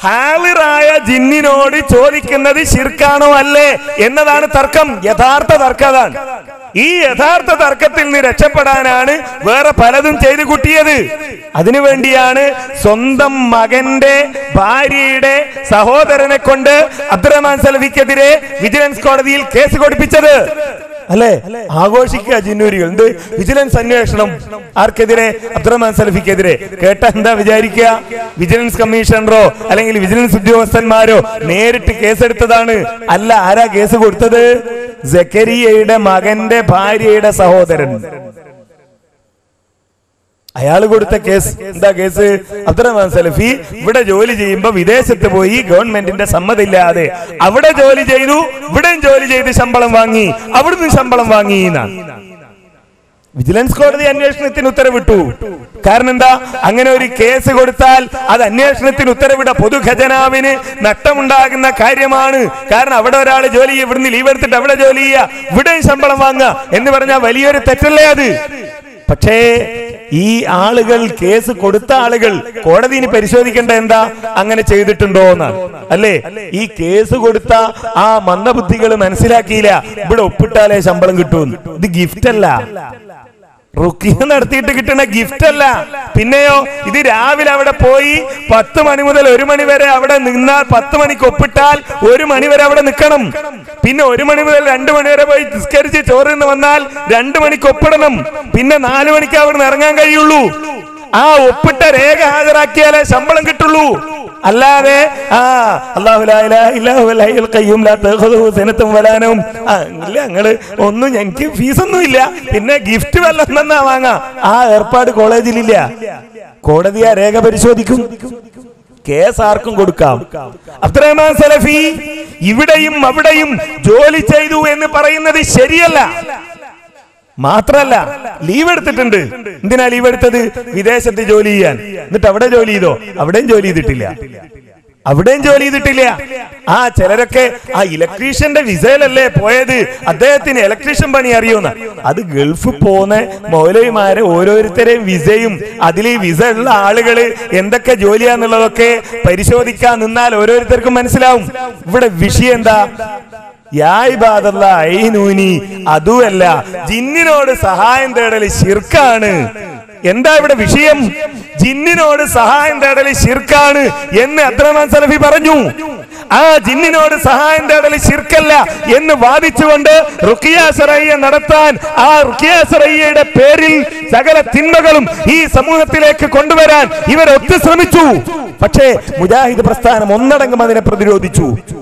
ഹാളിറായ ജിന്നിനോട് ചോദിക്കുന്നത് ശിർക്കാണോ അല്ലേ എന്നതാണ് തർക്കം യഥാർത്ഥ തർക്കം അതാണ് ഈ യഥാർത്ഥ തർക്കത്തിൽ നിന്ന് രക്ഷപ്പെടാനാണ് വേറെ പലതും ചെയ്തു കുട്ടിയത് അതിനുവേണ്ടിയാണ് സ്വന്തം മകന്റെ ഭാര്യയുടെ സഹോദരനെ കൊണ്ട് അബ്ദുറഹ്മാൻ സലഫിക്കെതിരെ വിജിലൻസ് കോടതിയിൽ കേസ് കൊടുപ്പിച്ചത് അല്ലെ ആഘോഷിക്കുക ജിന്നൂരികൾ എന്ത് വിജിലൻസ് അന്വേഷണം ആർക്കെതിരെ അബ്ദുറഹ്മാൻ സലഫിക്കെതിരെ കേട്ട എന്താ വിചാരിക്കുക വിജിലൻസ് കമ്മീഷണറോ അല്ലെങ്കിൽ വിജിലൻസ് ഉദ്യോഗസ്ഥന്മാരോ നേരിട്ട് കേസെടുത്തതാണ് അല്ല ആരാ കേസ് കൊടുത്തത് ജക്കരിയയുടെ മകന്റെ ഭാര്യയുടെ സഹോദരൻ അയാൾ കൊടുത്ത കേസ് എന്താ കേസ് അബ്ദുറഹ്മാൻ സലഫി ഇവിടെ ജോലി ചെയ്യുമ്പോ വിദേശത്ത് പോയി ഗവൺമെന്റിന്റെ സമ്മതമില്ലാതെ അവിടെ ജോലി ചെയ്തു ഇവിടെയും ജോലി ചെയ്ത് ശമ്പളം വാങ്ങി അവിടുന്ന് ശമ്പളം വാങ്ങി എന്നാണ് വിജിലൻസ് കോടതി അന്വേഷണത്തിന് ഉത്തരവിട്ടു കാരണം എന്താ അങ്ങനെ ഒരു കേസ് കൊടുത്താൽ അത് അന്വേഷണത്തിന് ഉത്തരവിട പൊതുഖജനാവിന് നഷ്ടമുണ്ടാകുന്ന കാര്യമാണ് കാരണം അവിടെ ഒരാൾ ജോലി ചെയ്യുക ഇവിടുന്ന് ലീവ് എടുത്തിട്ട് അവിടെ ജോലി ചെയ്യുക ഇവിടെയും ശമ്പളം വാങ്ങുക എന്ന് പറഞ്ഞാൽ വലിയൊരു തെറ്റല്ലേ അത് പക്ഷേ ഈ ആളുകൾ കേസ് കൊടുത്ത ആളുകൾ കോടതിന് പരിശോധിക്കേണ്ട എന്താ അങ്ങനെ ചെയ്തിട്ടുണ്ടോ എന്നാണ് അല്ലേ ഈ കേസ് കൊടുത്ത ആ മന്ദബുദ്ധികൾ മനസ്സിലാക്കിയില്ല ഇവിടെ ഒപ്പിട്ടാലേ ശമ്പളം കിട്ടൂന്ന് ഇത് ഗിഫ്റ്റ് അല്ല റുക്കിയ നടത്തിയിട്ട് കിട്ടുന്ന ഗിഫ്റ്റ് അല്ല പിന്നെയോ ഇത് രാവിലെ അവിടെ പോയി പത്ത് മണി മുതൽ ഒരു മണി വരെ അവിടെ നിന്നാൽ പത്ത് മണിക്ക് ഒപ്പിട്ടാൽ ഒരു മണി വരെ അവിടെ നിൽക്കണം പിന്നെ ഒരു മണി മുതൽ രണ്ട് മണി വരെ പോയി നിസ്കരിച്ച് ചോറ് നിന്ന് വന്നാൽ രണ്ട് മണിക്ക് ഒപ്പിടണം പിന്നെ നാല് മണിക്ക് അവിടെ നിന്ന് ഇറങ്ങാൻ കഴിയുള്ളൂ ആ ഒപ്പിട്ട രേഖ ഹാജരാക്കിയാലേ ശമ്പളം കിട്ടുള്ളൂ അല്ലാതെ ആ അല്ലാഹു ലാ ഇലാഹ ഇല്ലഹു വൽ ഹയ്യുൽ ഖയ്യൂം ലാ തഖുദുഹു സിനത്തും വലാ നൗം ആ ഇല്ല ഞങ്ങള് ഒന്നും എനിക്ക് ഫീസ് ഒന്നും ഇല്ല പിന്നെ ഗിഫ്റ്റ് വല്ലതും തന്നാ വാങ്ങാ ആ ഏർപ്പാട് കോളേജിലില്ല കോടതി ആ രേഖ പരിശോധിക്കും കേസ് ആർക്കും കൊടുക്കാം അബ്ദുറഹ്മാൻ സലഫി ഇവിടെയും അവിടെയും ജോലി ചെയ്തു എന്ന് പറയുന്നത് ശരിയല്ല മാത്രല്ല ലീവ് എടുത്തിട്ടുണ്ട് എന്തിനാ ലീവ് എടുത്തത് വിദേശത്ത് ജോലി ചെയ്യാൻ എന്നിട്ട് അവിടെ ജോലി ചെയ്തോ അവിടെയും ജോലി ചെയ്തിട്ടില്ല അവിടെയും ജോലി ചെയ്തിട്ടില്ല ആ ചിലരൊക്കെ ആ ഇലക്ട്രീഷ്യന്റെ വിസയിലല്ലേ പോയത് അദ്ദേഹത്തിന് ഇലക്ട്രീഷ്യൻ പണി അറിയൂന്ന അത് ഗൾഫ് പോന്ന മൗലവിമാരെ ഓരോരുത്തരെയും വിസയും അതിൽ ഈ വിസ ഉള്ള ആളുകള് എന്തൊക്കെ ജോലിയാന്നുള്ളതൊക്കെ പരിശോധിക്കാൻ നിന്നാൽ ഓരോരുത്തർക്കും മനസ്സിലാവും ഇവിടെ വിഷയം എന്താ യാ ഇബാദല്ലാ, ഐനൂനി, അതുമല്ല ജിന്നിനോട് സഹായം തേടൽ ശിർക്കാണ് എന്താ ഇവിടെ വിഷയം ജിന്നിനോട് സഹായം തേടൽ ശിർക്കാണ് എന്ന് അബ്ദുറഹ്മാൻ സലഫി പറഞ്ഞു ആ ജിന്നിനോട് സഹായം തേടൽ ശിർക്കല്ല എന്ന് വാദിച്ചുകൊണ്ട് റുക്കിയ സറയ്യ നടത്താൻ ആ റുക്കിയ സറയ്യയുടെ പേരിൽ സകല തിന്മകളും ഈ സമൂഹത്തിലേക്ക് കൊണ്ടുവരാൻ ഇവർ ഒത്തു ശ്രമിച്ചു പക്ഷേ മുജാഹിദ് പ്രസ്ഥാനം ഒന്നടങ്കം അതിനെ പ്രതിരോധിച്ചു